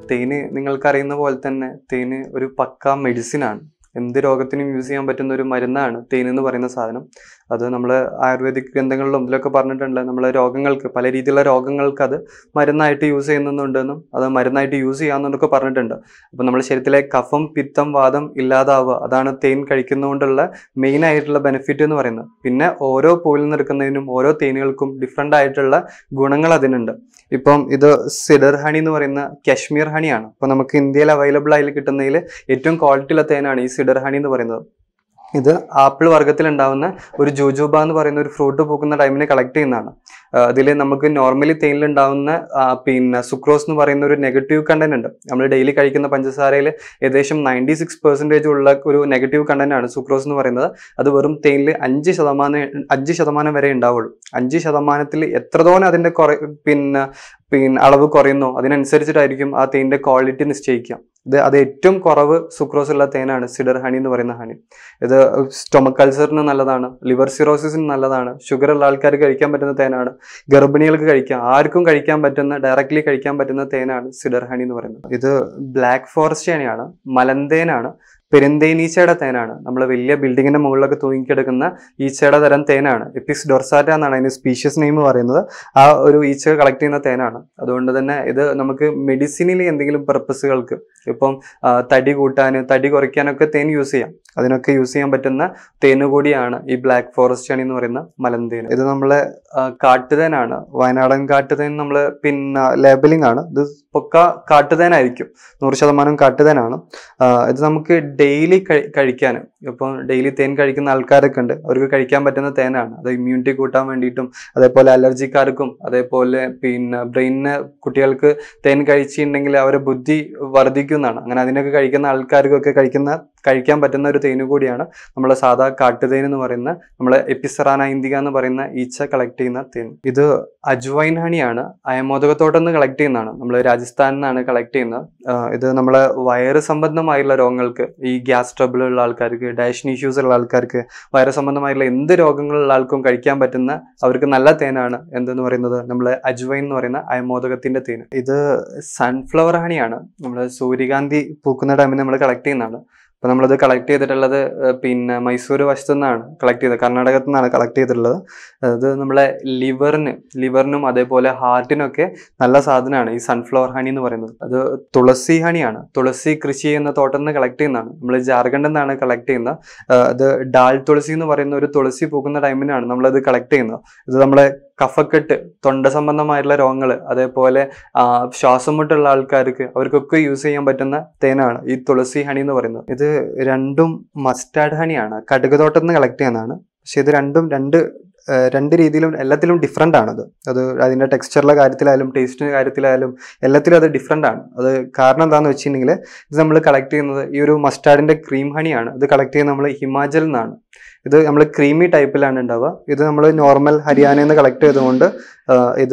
തേന് നിങ്ങൾക്കറിയുന്ന പോലെ തന്നെ തേന് ഒരു പക്ക മെഡിസിൻ ആണ് എന്ത് രോഗത്തിനും യൂസ് ചെയ്യാൻ പറ്റുന്ന ഒരു മരുന്നാണ് തേൻ എന്ന് പറയുന്ന സാധനം അത് നമ്മൾ ആയുർവേദിക് ഗ്രന്ഥങ്ങളിലും ഇതിലൊക്കെ പറഞ്ഞിട്ടുണ്ട് നമ്മൾ രോഗങ്ങൾക്ക് പല രീതിയിലുള്ള രോഗങ്ങൾക്ക് അത് മരുന്നായിട്ട് യൂസ് ചെയ്യുന്നുണ്ടെന്നും അത് മരുന്നായിട്ട് യൂസ് ചെയ്യാമെന്നൊക്കെ പറഞ്ഞിട്ടുണ്ട് അപ്പോൾ നമ്മുടെ ശരീരത്തിലെ കഫം പിത്തം വാദം ഇല്ലാതാവുക അതാണ് തേൻ കഴിക്കുന്നതുകൊണ്ടുള്ള മെയിൻ ആയിട്ടുള്ള ബെനിഫിറ്റ് എന്ന് പറയുന്നത് പിന്നെ ഓരോ പൂവിൽ നിന്ന് എടുക്കുന്നതിനും ഓരോ തേനുകൾക്കും ഡിഫറെൻ്റ് ആയിട്ടുള്ള ഗുണങ്ങൾ അതിനുണ്ട് ഇപ്പം ഇത് സിഡർ ഹണി എന്ന് പറയുന്ന കാശ്മീർ ഹണിയാണ് അപ്പോൾ നമുക്ക് ഇന്ത്യയിൽ അവൈലബിൾ ആയി കിട്ടുന്നതിൽ ഏറ്റവും ക്വാളിറ്റിയുള്ള തേനാണ് ഈ സിഡർ ഹണി എന്ന് പറയുന്നത് ഇത് ആപ്പിൾ വർഗ്ഗത്തിൽ ഉണ്ടാവുന്ന ഒരു ജൂജൂബ എന്ന് പറയുന്ന ഒരു ഫ്രൂട്ട് പൂക്കുന്ന ടൈമിന് കളക്ട് ചെയ്യുന്നതാണ് അതിൽ നമുക്ക് നോർമലി തേനിൽ ഉണ്ടാവുന്ന ആ, പിന്നെ സുക്രോസ് എന്ന് പറയുന്ന ഒരു നെഗറ്റീവ് കണ്ടന്റ് ഉണ്ട് നമ്മൾ ഡെയിലി കഴിക്കുന്ന പഞ്ചസാരയിൽ ഏകദേശം നയൻറ്റി സിക്സ് പെർസെൻറ്റേജ് ഉള്ള ഒരു നെഗറ്റീവ് കണ്ടന്റ് ആണ് സുക്രോസ് എന്ന് പറയുന്നത് അത് വെറും തേനിൽ അഞ്ച് ശതമാനം അഞ്ച് ശതമാനം വരെ ഉണ്ടാവുള്ളൂ അഞ്ച് ശതമാനത്തിൽ എത്രത്തോളം അതിന്റെ കുറ പിന്നെ പിന്നെ അളവ് കുറയുന്നോ അതിനനുസരിച്ചിട്ടായിരിക്കും ആ തേനിന്റെ ക്വാളിറ്റി നിശ്ചയിക്കുക ഇത് അത് ഏറ്റവും കുറവ് സുക്രോസ് ഉള്ള തേനാണ് സിഡർ ഹണി എന്ന് പറയുന്ന ഹണി ഇത് സ്റ്റൊമക് കൾച്ചറിന് നല്ലതാണ് ലിവർ സിറോസിസിന് നല്ലതാണ് ഷുഗർ ഉള്ള ആൾക്കാർക്ക് കഴിക്കാൻ പറ്റുന്ന തേനാണ് ഗർഭിണികൾക്ക് കഴിക്കാം ആർക്കും കഴിക്കാൻ പറ്റുന്ന ഡയറക്റ്റ്ലി കഴിക്കാൻ പറ്റുന്ന തേനാണ് സിഡർ ഹണി എന്ന് പറയുന്നത് ഇത് ബ്ലാക്ക് ഫോറസ്റ്റ് ഹണിയാണ് മലന്തേനാണ് പെരുന്തേനീച്ചയുടെ തേനാണ് നമ്മൾ വലിയ ബിൽഡിങ്ങിന്റെ മുകളിലൊക്കെ തൂങ്ങിക്കിടക്കുന്ന ഈച്ചയുടെ തരം തേനാണ് എപ്പിസ് ഡൊർസാറ്റ എന്നാണ് അതിന് സ്പീഷ്യസ് നെയിം പറയുന്നത് ആ ഒരു ഈച്ച കളക്ട് ചെയ്യുന്ന തേനാണ് അതുകൊണ്ട് തന്നെ ഇത് നമുക്ക് മെഡിസിനിൽ എന്തെങ്കിലും പർപ്പസുകൾക്ക് ഇപ്പം ആ, തടി കൂട്ടാൻ തടി കുറയ്ക്കാനൊക്കെ തേൻ യൂസ് ചെയ്യാം അതിനൊക്കെ യൂസ് ചെയ്യാൻ പറ്റുന്ന തേന് കൂടിയാണ് ഈ ബ്ലാക്ക് ഫോറസ്റ്റ് ഹണി എന്ന് പറയുന്ന മലന്തേൻ ഇത് നമ്മളെ ആ, കാട്ടുതേനാണ് വയനാടൻ കാട്ടുതേൻ നമ്മൾ പിന്നെ ലേബലിംഗ് ആണ് ഇത് പൊക്ക കാട്ടുതേനായിരിക്കും നൂറ് ശതമാനം കാട്ടുതേനാണ് ആ, ഇത് നമുക്ക് ഡെയിലി കഴിക്കാൻ ഇപ്പം ഡെയിലി തേൻ കഴിക്കുന്ന ആൾക്കാരൊക്കെ ഉണ്ട് അവർക്ക് കഴിക്കാൻ പറ്റുന്ന തേനാണ് അത് ഇമ്മ്യൂണിറ്റി കൂട്ടാൻ വേണ്ടിയിട്ടും അതേപോലെ അലർജിക്കാർക്കും അതേപോലെ പിന്നെ ബ്രെയിനിന് കുട്ടികൾക്ക് തേൻ കഴിച്ചിട്ടുണ്ടെങ്കിൽ അവരെ ബുദ്ധി വർദ്ധിക്കുന്നതാണ് അങ്ങനെ അതിനൊക്കെ കഴിക്കുന്ന ആൾക്കാർക്കൊക്കെ കഴിക്കുന്ന കഴിക്കാൻ പറ്റുന്ന ഒരു തേന് കൂടിയാണ് നമ്മളെ സാധാ കാട്ടുതേൻ എന്ന് പറയുന്ന നമ്മളെ എപ്പിസറാന ഇന്ദിക എന്ന് പറയുന്ന ഈച്ച കളക്ട് ചെയ്യുന്ന തേൻ ഇത് അജ്വൈൻ ഹണിയാണ് അയമോദകത്തോട്ടം നിന്ന് കളക്ട് ചെയ്യുന്നതാണ് നമ്മൾ രാജസ്ഥാനിൽ നിന്നാണ് കളക്ട് ചെയ്യുന്നത് ആ, ഇത് നമ്മളെ വയറ് സംബന്ധമായുള്ള രോഗങ്ങൾക്ക് ഈ ഗ്യാസ് ട്രബിൾ ഉള്ള ആൾക്കാർക്ക് ഡയഷൻ ഇഷ്യൂസ് ഉള്ള ആൾക്കാർക്ക് വയറ് സംബന്ധമായിട്ടുള്ള എന്ത് രോഗങ്ങളുള്ള ആൾക്കും കഴിക്കാൻ പറ്റുന്ന അവർക്ക് നല്ല തേനാണ് എന്തെന്ന് പറയുന്നത് നമ്മളെ അജ്വൈൻ എന്ന് പറയുന്ന അയമോദകത്തിന്റെ തേൻ ഇത് സൺഫ്ലവർ ഹണിയാണ് നമ്മൾ സൂര്യകാന്തി പൂക്കുന്ന ടൈമിൽ നമ്മൾ കളക്ട് ചെയ്യുന്നതാണ് അപ്പൊ നമ്മളത് കളക്ട് ചെയ്തിട്ടുള്ളത് ഏഹ് പിന്നെ മൈസൂർ വശത്തു നിന്നാണ് കളക്ട് ചെയ്തത് കർണാടകത്തിൽ നിന്നാണ് കളക്ട് ചെയ്തിട്ടുള്ളത് അത് നമ്മളെ ലിവറിന് ലിവറിനും അതേപോലെ ഹാർട്ടിനൊക്കെ നല്ല സാധനമാണ് ഈ സൺഫ്ലവർ ഹണി എന്ന് പറയുന്നത് അത് തുളസി ഹണിയാണ് തുളസി കൃഷി ചെയ്യുന്ന തോട്ടത്തിൽ നിന്ന് കളക്ട് ചെയ്യുന്നതാണ് നമ്മൾ ജാർഖണ്ഡിൽ നിന്നാണ് കളക്ട് ചെയ്യുന്നത് ആഹ് അത് ഡാൽ തുളസി എന്ന് പറയുന്ന ഒരു തുളസി പൂക്കുന്ന ടൈമിനാണ് നമ്മളത് കളക്ട് ചെയ്യുന്നത് ഇത് നമ്മളെ കഫക്കെട്ട് തൊണ്ട സംബന്ധമായിട്ടുള്ള രോഗങ്ങൾ അതേപോലെ ആ, ശ്വാസം മുട്ടുള്ള ആൾക്കാർക്ക് അവർക്കൊക്കെ യൂസ് ചെയ്യാൻ പറ്റുന്ന തേനാണ് ഈ തുളസി ഹണി എന്ന് പറയുന്നത് ഇത് രണ്ടും മസ്റ്റാർഡ് ഹണിയാണ് കടുക് തോട്ടത്തിൽ നിന്ന് കളക്ട് ചെയ്യുന്നതാണ് പക്ഷെ ഇത് രണ്ടും രണ്ട് ആ, രണ്ട് രീതിയിലും എല്ലാത്തിലും ഡിഫറെൻ്റ് ആണത് അത് അതിൻ്റെ ടെക്സ്ചറിലെ കാര്യത്തിലായാലും ടേസ്റ്റിൻ്റെ കാര്യത്തിലായാലും എല്ലാത്തിലും അത് ഡിഫറെൻ്റ് ആണ് അത് കാരണം എന്താണെന്ന് വെച്ചിട്ടുണ്ടെങ്കിൽ ഇത് നമ്മൾ കളക്ട് ചെയ്യുന്നത് ഈ ഒരു മസ്റ്റാർഡിൻ്റെ ക്രീം ഹണിയാണ് ഇത് കളക്ട് ചെയ്യുന്നത് നമ്മൾ ഹിമാചലിൽ നിന്നാണ് ഇത് നമ്മൾ ക്രീമി ടൈപ്പിലാണ് ഉണ്ടാവുക ഇത് നമ്മൾ നോർമൽ ഹരിയാനയിൽ നിന്ന് കളക്ട് ചെയ്തുകൊണ്ട് ആ, ഇത്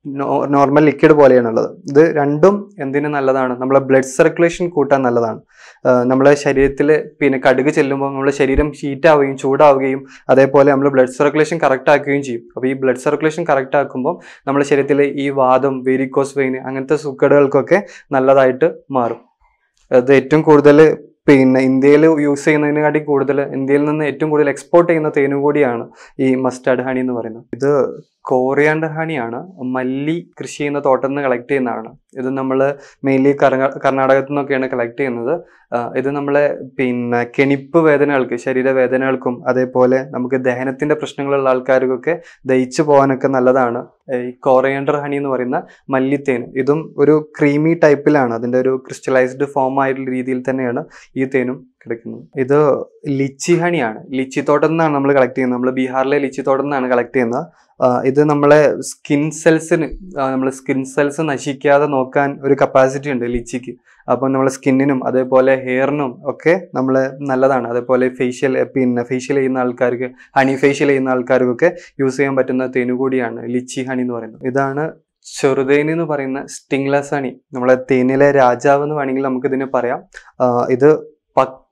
നോർമൽ ലിക്വിഡ് പോലെയാണുള്ളത് ഇത് രണ്ടും എന്തിനു നല്ലതാണ് നമ്മളെ ബ്ലഡ് സർക്കുലേഷൻ കൂട്ടാൻ നല്ലതാണ് ആ, നമ്മളെ ശരീരത്തിൽ പിന്നെ കടുക് ചെല്ലുമ്പോൾ നമ്മുടെ ശരീരം ഹീറ്റ് ആവുകയും ചൂടാവുകയും അതേപോലെ നമ്മൾ ബ്ലഡ് സർക്കുലേഷൻ കറക്റ്റ് ആക്കുകയും ചെയ്യും അപ്പോൾ ഈ ബ്ലഡ് സർക്കുലേഷൻ കറക്റ്റ് ആക്കുമ്പോൾ നമ്മുടെ ശരീരത്തിൽ ഈ വാദം വെരിക്കോസ് വെയിൻ അങ്ങനത്തെ സുക്കടുകൾക്കൊക്കെ നല്ലതായിട്ട് മാറും അത് ഏറ്റവും കൂടുതൽ പിന്നെ ഇന്ത്യയിൽ യൂസ് ചെയ്യുന്നതിനെക്കാട്ടി കൂടുതൽ ഇന്ത്യയിൽ നിന്ന് ഏറ്റവും കൂടുതൽ എക്സ്പോർട്ട് ചെയ്യുന്ന തേനും കൂടിയാണ് ഈ മസ്റ്റാർഡ് ഹണി എന്ന് പറയുന്നത് ഇത് കോറിയാണ്ടർ ഹണിയാണ് മല്ലി കൃഷി ചെയ്യുന്ന തോട്ടത്തിൽ നിന്ന് കളക്ട് ചെയ്യുന്നതാണ് ഇത് നമ്മൾ മെയിൻലി കർണാടകത്തിൽ നിന്നൊക്കെയാണ് കളക്ട് ചെയ്യുന്നത് ആ, ഇത് നമ്മളെ പിന്നെ കെണിപ്പ് വേദനകൾക്ക് ശരീരവേദനകൾക്കും അതേപോലെ നമുക്ക് ദഹനത്തിന്റെ പ്രശ്നങ്ങളുള്ള ആൾക്കാർക്കൊക്കെ ദഹിച്ചു പോകാനൊക്കെ നല്ലതാണ് ഈ കോറിയാണ്ടർ ഹണി എന്ന് പറയുന്ന മല്ലിത്തേൻ ഇതും ഒരു ക്രീമി ടൈപ്പിലാണ് അതിന്റെ ഒരു ക്രിസ്റ്റലൈസ്ഡ് ഫോം ആയിട്ടുള്ള രീതിയിൽ തന്നെയാണ് ഈ തേനും കിടക്കുന്നത് ഇത് ലിച്ചി ഹണിയാണ് ലിച്ചി തോട്ടത്തിൽ നിന്നാണ് നമ്മൾ കളക്ട് ചെയ്യുന്നത് നമ്മൾ ബീഹാറിലെ ലിച്ചി തോട്ടത്തിൽ നിന്നാണ് കളക്ട് ചെയ്യുന്നത് ആ, ഇത് നമ്മളെ സ്കിൻ സെൽസിന് നമ്മൾ സ്കിൻ സെൽസ് നശിക്കാതെ നോക്കാൻ ഒരു കപ്പാസിറ്റി ഉണ്ട് ലിച്ചിക്ക് അപ്പം നമ്മളെ സ്കിന്നിനും അതേപോലെ ഹെയറിനും ഒക്കെ നമ്മൾ നല്ലതാണ് അതേപോലെ ഫേഷ്യൽ പിന്നെ ഫേഷ്യൽ ചെയ്യുന്ന ആൾക്കാർക്ക് ഹണി ഫേഷ്യൽ ചെയ്യുന്ന ആൾക്കാർക്കൊക്കെ യൂസ് ചെയ്യാൻ പറ്റുന്ന തേനു കൂടിയാണ് ലിച്ചി ഹണി എന്ന് പറയുന്നത് ഇതാണ് ചെറുതേന് എന്ന് പറയുന്ന സ്റ്റിങ്ലെസ് ഹണി നമ്മളെ തേനിലെ രാജാവ് എന്ന് വേണമെങ്കിൽ നമുക്ക് ഇതിനെ പറയാം ആ, ഇത് പക്ക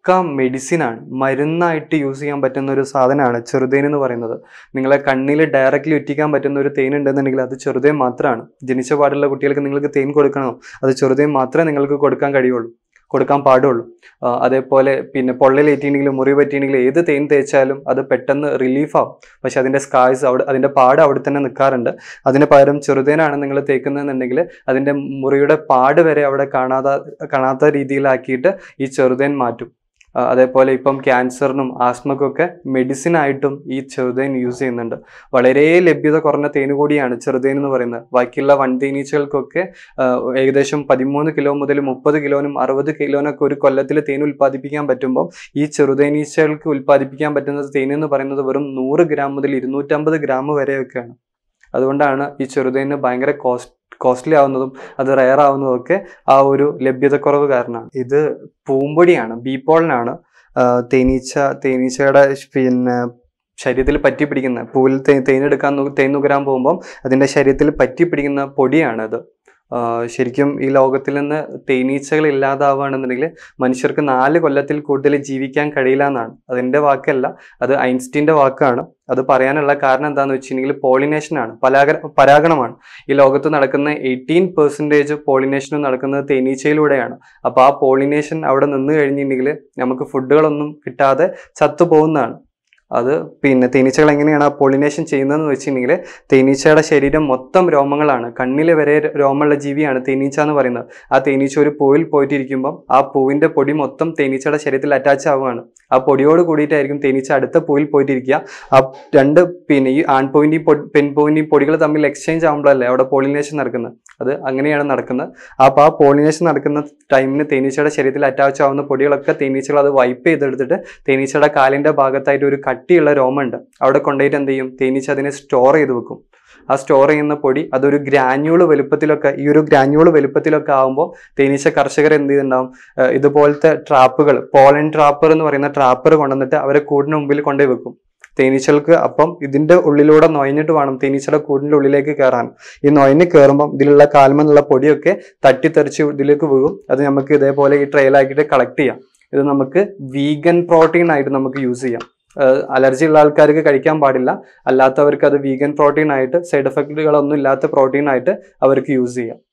പക്ക മെഡിസിനാണ് മരുന്നായിട്ട് യൂസ് ചെയ്യാൻ പറ്റുന്ന ഒരു സാധനമാണ് ചെറുതേൻ എന്ന് പറയുന്നത് നിങ്ങളെ കണ്ണിൽ ഡയറക്റ്റ്ലി ഉറ്റിക്കാൻ പറ്റുന്ന ഒരു തേൻ ഉണ്ടെന്നുണ്ടെങ്കിൽ അത് ചെറുതേൻ മാത്രമാണ് ജനിച്ച പാടുള്ള കുട്ടികൾക്ക് നിങ്ങൾക്ക് തേൻ കൊടുക്കണോ അത് ചെറുതേൻ മാത്രമേ നിങ്ങൾക്ക് കൊടുക്കാൻ കഴിയുള്ളൂ കൊടുക്കാൻ പാടുള്ളൂ ആ, അതേപോലെ പിന്നെ പൊള്ളലേറ്റിണ്ടെങ്കിലും മുറി പറ്റിയെങ്കിലും ഏത് തേൻ തേച്ചാലും അത് പെട്ടെന്ന് റിലീഫ് ആവും പക്ഷെ അതിൻ്റെ സ്കായ്സ് അവിടെ അതിൻ്റെ പാട് അവിടെ തന്നെ നിൽക്കാറുണ്ട് അതിന് പകരം ചെറുതേനാണ് നിങ്ങൾ തേക്കുന്നതെന്നുണ്ടെങ്കിൽ അതിൻ്റെ മുറിയുടെ പാട് വരെ അവിടെ കാണാതെ കാണാത്ത രീതിയിലാക്കിയിട്ട് ഈ ചെറുതേൻ മാറ്റും ആ, അതേപോലെ ഇപ്പം ക്യാൻസറിനും ആസ്മക്കൊക്കെ മെഡിസിൻ ആയിട്ടും ഈ ചെറുതേൻ യൂസ് ചെയ്യുന്നുണ്ട് വളരെ ലഭ്യത കുറഞ്ഞ തേൻ കൂടിയാണ് ചെറുതേൻ എന്ന് പറയുന്നത് ബാക്കിയുള്ള വൻതേനീച്ചകൾക്കൊക്കെ ആ, ഏകദേശം പതിമൂന്ന് കിലോ മുതൽ മുപ്പത് കിലോനും അറുപത് കിലോനൊക്കെ ഒരു കൊല്ലത്തിൽ തേൻ ഉൽപ്പാദിപ്പിക്കാൻ പറ്റുമ്പോൾ ഈ ചെറുതേനീച്ചകൾക്ക് ഉൽപ്പാദിപ്പിക്കാൻ പറ്റുന്നത് തേൻ എന്ന് പറയുന്നത് വെറും നൂറ് ഗ്രാം മുതൽ ഇരുന്നൂറ്റമ്പത് ഗ്രാം വരെയൊക്കെയാണ് അതുകൊണ്ടാണ് ഈ ചെറുതേന് ഭയങ്കര കോസ്റ്റ് കോസ്റ്റ്ലി ആവുന്നതും അത് റയർ ആവുന്നതും ഒക്കെ ആ ഒരു ലഭ്യതക്കുറവ് കാരണമാണ് ഇത് പൂമ്പൊടിയാണ് ബീപ്പോളിനാണ് തേനീച്ച തേനീച്ചയുടെ പിന്നെ ശരീരത്തിൽ പറ്റി പിടിക്കുന്ന പൂവിൽ തേ തേനെടുക്കാൻ നു- തേൻ നുകരാൻ പോകുമ്പം അതിൻ്റെ ശരീരത്തിൽ പറ്റി പിടിക്കുന്ന പൊടിയാണത് ആ, ശരിക്കും ഈ ലോകത്തിൽ നിന്ന് തേനീച്ചകൾ ഇല്ലാതാവുകയാണെന്നുണ്ടെങ്കിൽ മനുഷ്യർക്ക് നാല് കൊല്ലത്തിൽ കൂടുതൽ ജീവിക്കാൻ കഴിയില്ല എന്നാണ് അതിൻ്റെ വാക്കല്ല അത് ഐൻസ്റ്റീൻ്റെ വാക്കാണ് അത് പറയാനുള്ള കാരണം എന്താണെന്ന് വെച്ചിട്ടുണ്ടെങ്കിൽ പോളിനേഷൻ ആണ് പരാഗ പരാഗണമാണ് ഈ ലോകത്ത് നടക്കുന്ന എയ്റ്റീൻ പെർസെൻറ്റേജ് പോളിനേഷനും നടക്കുന്നത് തേനീച്ചയിലൂടെയാണ് അപ്പോൾ ആ പോളിനേഷൻ അവിടെ നിന്ന് കഴിഞ്ഞിട്ടുണ്ടെങ്കിൽ നമുക്ക് ഫുഡുകളൊന്നും കിട്ടാതെ ചത്തുപോകുന്നതാണ് അത് പിന്നെ തേനീച്ചകൾ എങ്ങനെയാണ് ആ പോളിനേഷൻ ചെയ്യുന്നതെന്ന് വെച്ചിട്ടുണ്ടെങ്കിൽ തേനീച്ചയുടെ ശരീരം മൊത്തം രോമങ്ങളാണ് കണ്ണിൽ വരെ രോമമുള്ള ജീവിയാണ് തേനീച്ച എന്ന് പറയുന്നത് ആ തേനീച്ച ഒരു പൂവിൽ പോയിട്ടിരിക്കുമ്പം ആ പൂവിൻ്റെ പൊടി മൊത്തം തേനീച്ചയുടെ ശരീരത്തിൽ അറ്റാച്ച് ആവുകയാണ് ആ പൊടിയോട് കൂടിയിട്ടായിരിക്കും തേനീച്ച അടുത്ത പൂവിൽ പോയിട്ടിരിക്കുക ആ രണ്ട് പിന്നെ ഈ ആൺപൂവിൻ്റെയും പൊ പെൺപൂവിൻ്റെയും പൊടികൾ തമ്മിൽ എക്സ്ചേഞ്ച് ആകുമ്പോഴല്ലേ അവിടെ പോളിനേഷൻ നടക്കുന്നത് അത് അങ്ങനെയാണ് നടക്കുന്നത് അപ്പോൾ ആ പോളിനേഷൻ നടക്കുന്ന ടൈമിന് തേനീച്ചയുടെ ശരീരത്തിൽ അറ്റാച്ച് ആവുന്ന പൊടികളൊക്കെ തേനീച്ചകൾ അത് വൈപ്പ് ചെയ്തെടുത്തിട്ട് തേനീച്ചയുടെ കാലിൻ്റെ ഭാഗത്തായിട്ട് ഒരു കട്ടിയുള്ള രോമമുണ്ട് അവിടെ കൊണ്ടുപോയിട്ട് എന്ത് ചെയ്യും തേനീച്ച അതിനെ സ്റ്റോർ ചെയ്ത് വെക്കും ആ സ്റ്റോർ ചെയ്യുന്ന പൊടി അതൊരു ഗ്രാന്യൂള് വലുപ്പത്തിലൊക്കെ ഈ ഒരു ഗ്രാന്യൂള് വലുപ്പത്തിലൊക്കെ ആകുമ്പോൾ തേനീച്ച കർഷകർ എന്ത് ചെയ്തിട്ടുണ്ടാവും ഏഹ് ഇതുപോലത്തെ ട്രാപ്പുകൾ പോളൻ ട്രാപ്പർ എന്ന് പറയുന്ന ട്രാപ്പർ കൊണ്ടുവന്നിട്ട് അവരെ കൂടിന് മുമ്പിൽ കൊണ്ടുപോയി വെക്കും തേനീച്ചകൾക്ക് അപ്പം ഇതിന്റെ ഉള്ളിലൂടെ നൊയഞ്ഞിട്ട് വേണം തേനീച്ചയുടെ കൂടിന്റെ ഉള്ളിലേക്ക് കയറാൻ ഈ നൊയഞ്ഞ് കയറുമ്പം ഇതിലുള്ള കാൽമെന്നുള്ള പൊടിയൊക്കെ തട്ടിത്തെറിച്ച് ഇതിലേക്ക് വീഴും അത് നമുക്ക് ഇതേപോലെ ഈ ട്രെയിലാക്കിയിട്ട് കളക്ട് ചെയ്യാം ഇത് നമുക്ക് വീഗൻ പ്രോട്ടീൻ ആയിട്ട് നമുക്ക് യൂസ് ചെയ്യാം അലർജി ഉള്ള ആൾക്കാർക്ക് കഴിക്കാൻ പാടില്ല അല്ലാത്തവർക്ക് അത് വീഗൻ പ്രോട്ടീൻ ആയിട്ട് സൈഡ് എഫക്റ്റുകളൊന്നും ഇല്ലാത്ത പ്രോട്ടീൻ ആയിട്ട് അവർക്ക് യൂസ് ചെയ്യാം